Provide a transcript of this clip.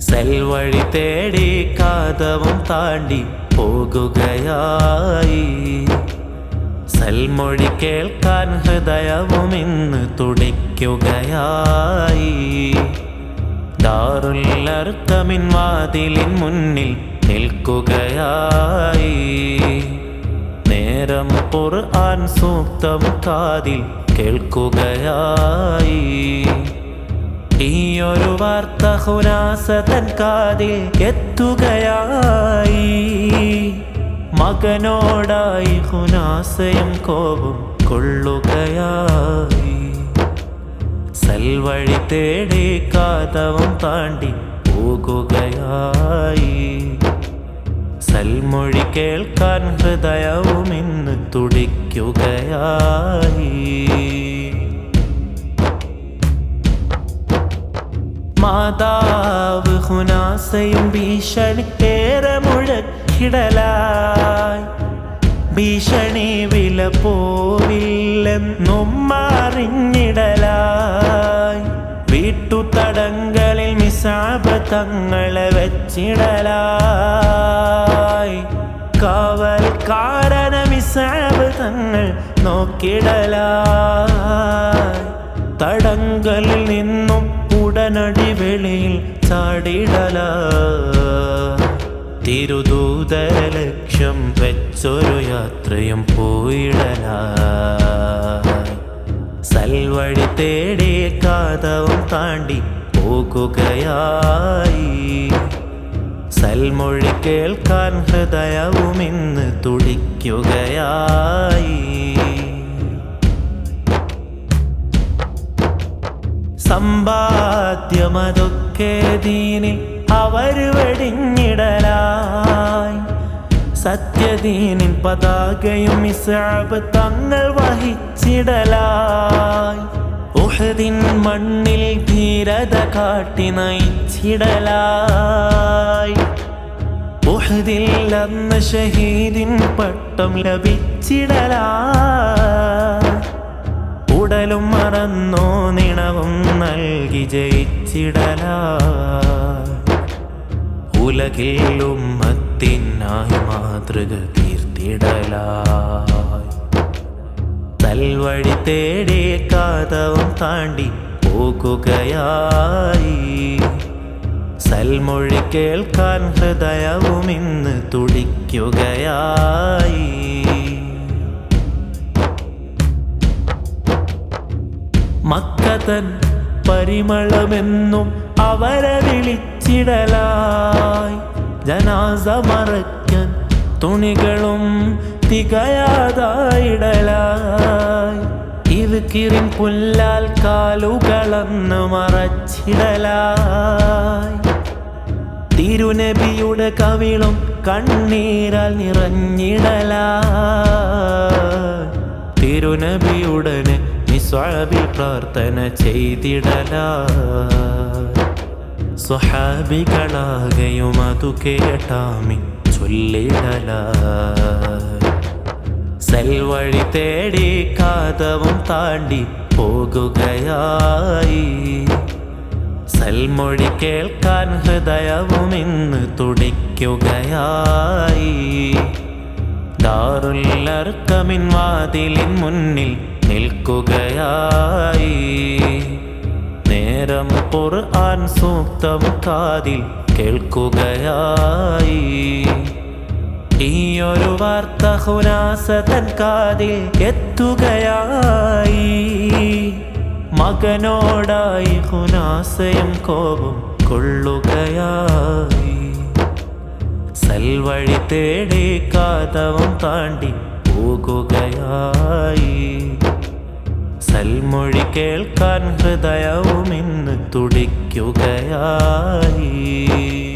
സെൽവഴി തേടി കാതവും താണ്ടി പോകുകയായി സൽമൊഴി കേൾക്കാൻ ഹൃദയവും ഇന്ന് തുടിക്കുകയായി ദാറുല്ലർക്കമിൻ വാതിലിൻ മുന്നിൽ നിൽക്കുകയായി നേരം ഖുർആൻ സൂക്തം കാതിൽ കേൾക്കുകയായി ഈയൊരു വാർത്ത ഹുനാസതൻ കാതിൽ എത്തുകയായി മകനോടായി ഹുനാസയും കോപം കൊള്ളുകയായി സൽവഴി തേടി കാതവും താണ്ടി പോകുകയായി സൽമൊഴി കേൾക്കാൻ ഹൃദയവും ഇന്ന് തുടിക്കുകയായി മാതാവ് ഹുനാസയും ഭീഷണി ഏറെ മുഴക്കിടലായി ഭീഷണി വില പോവില്ലെന്നും അറിഞ്ഞിടലായി വീട്ടുതടങ്ങളിൽ മിസാബ തങ്ങളെ വെച്ചിടലായി കാവൽക്കാരന മിസാബ് തങ്ങൾ നോക്കിടലായി തടങ്കലിൽ നിന്നും ഉടനടി വെളിയിൽ ചാടിടല തിരുദൂതര ലക്ഷ്യം വെച്ചൊരു യാത്രയും പോയിടല സൽവഴി തേടി കാതവും താണ്ടി പോകുകയായി സൽമൊഴി കേൾക്കാൻ ഹൃദയവും ഇന്ന് തുടിക്കുകയായി സമ്പാദ്യമതൊക്കെ ദീനിൽ അവർ വെടിഞ്ഞിടലായി സത്യദീനിൻ പതാകയും ഇസാബ് തങ്ങൾ വഹിച്ചിടലായി ഉഹദിൻ മണ്ണിൽ ധീരത കാട്ടി നയിച്ചിടലായി ഉഹദിൽ അന്ന് ഷഹീദിൻ പട്ടം ലഭിച്ചിടലായി ഉടലും മറന്നോ നിണവും നൽകി ജയിച്ചിടല ഉലകിൽ ഉമ്മത്തിനായി മാതൃക തീർത്തിടലായി തൽവഴി തേടി കാതവും താണ്ടി പോകുകയായി സൽമൊഴി കേൾക്കാൻ ഹൃദയവും ഇന്ന് തുടിക്കുകയായി മക്കതൻ പരിമളമെന്നും അവരെ വിളിച്ചിടലായി ജനാസ മറയ്ക്കാൻ തുണികളും തികയാതായിടലായി ഇത് കിറിൻ പുല്ലാൽ കാലുകളന്ന് മറച്ചിടലായി തിരുനബിയുടെ കവിളും കണ്ണീരാൽ നിറഞ്ഞിടലായി തിരുനബിയുടനെ നിസ്വാബിൽ പ്രാർത്ഥന ചെയ്തിടല സ്വഹാബികളാകയും അതു കേട്ടാമി ചൊല്ലിടല സൽവഴി തേടി കാതവും താണ്ടി പോകുകയായി സൽമൊഴി കേൾക്കാൻ ഹൃദയവും ഇന്ന് തുടിക്കുകയായി ദാറുല്ലർക്കമിൻ വാതിലിൻ മുന്നിൽ നിൽക്കുകയായി നേരം ഖുർആൻ സൂക്തം കാതിൽ കേൾക്കുകയായി ഈയൊരു വാർത്ത ഹുനാസതൻ കാതിൽ എത്തുകയായി മകനോടായി ഹുനാസയും കോപം കൊള്ളുകയായി സൽവഴി തേടി കാതവും താണ്ടി പോകുകയായി സൽമൊഴി കേൾക്കാൻ ഹൃദയവും ഇന്ന് തുടിക്കുകയായി